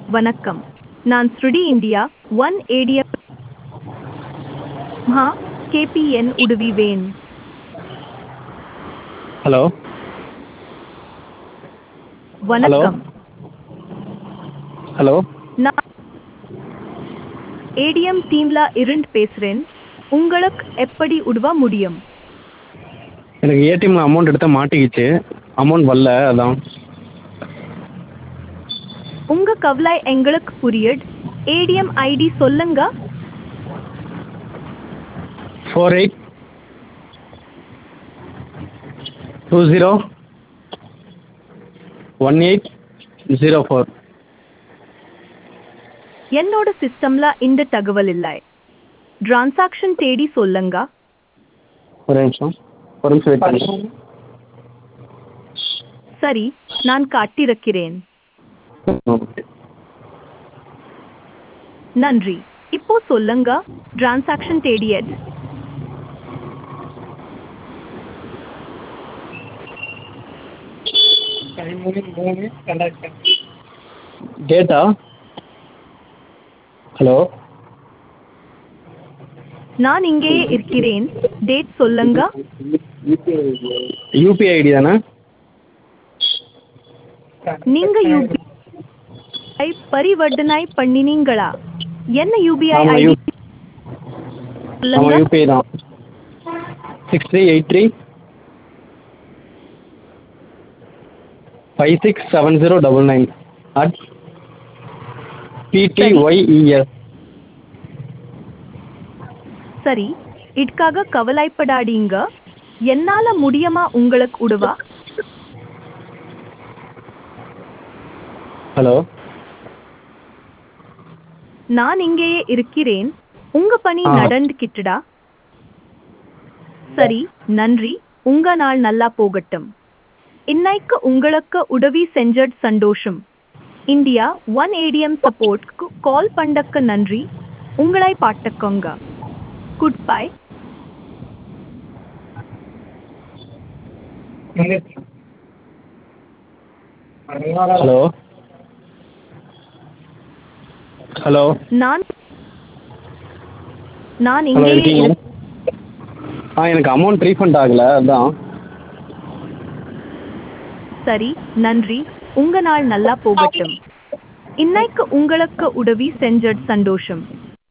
வணக்கம் நான் Shruti India one ATM ஹா கேபிஎன் உடுவிவேன் ஹலோ வணக்கம் ஹலோ நான் ஏடிஎம் டீம்ல இருந்து பேசுறேன் உங்களுக்கு எப்படி உதவ முடியும் எனக்கு ஏடிஎம்ல அமௌண்ட் எடுத்தால் மாட்டிக்கிச்சு அமௌண்ட் வரல அதான் உங்க கவலை எங்களுக்கு புரியுது ஏடிஎம் ஐடி சொல்லுங்க four eight two zero one eight zero four என்னோட சிஸ்டம்ல இந்த தகவல் இல்லை டிரான்சாக்ஷன் தேடி சொல்லுங்க ஒரு நிமிஷம் ஒரு நிமிஷம் வெயிட் பண்ணுங்க சரி நான் காட்டிருக்கிறேன் ஓகே நன்றி இப்போ சொல்லுங்க டிரான்சாக்ஷன் தேடியது டேட்டா ஹலோ நான் இங்கேயே இருக்கிறேன் டேட் சொல்லுங்க யூபிஐ ஐடி தானே நீங்க யூபிஐ பரிவர்த்தனை பண்ணினீங்களா என்ன யூபிஐ ஆமாம் ஐடி யூ ஆமாம் சொல்லுங்க யூபிஐ தான் six three eight three five six seven zero double nine at பிடிஒய்இஎஸ் சரி இதுக்காக கவலைப்படாதீங்க என்னால முடியுமா உங்களுக்கு உதவ ஹலோ நான் இங்கேயே இருக்கிறேன் உங்க பணி ஆ. நடந்துக்கிட்டுடா சரி நன்றி உங்க நாள் நல்லா போகட்டும் இன்னைக்கு உங்களுக்கு உதவி செஞ்சது சந்தோஷம் இந்தியா ஒன் ஏடிஎம் சப்போர்ட்க்கு கால் பண்ணக்கு நன்றி உங்களை பாட்டுக்கோங்க குட் பை ஹலோ ஹலோ நான் நான் ஹலோ இங்கேயே இருக்கீங்க இரு- ஆ எனக்கு அமௌண்ட் ரீஃபண்ட் ஆகலை அதான் சரி நன்றி உங்க நாள் நல்லா போகட்டும் இன்னைக்கு உங்களுக்கு உதவி செஞ்சது சந்தோஷம்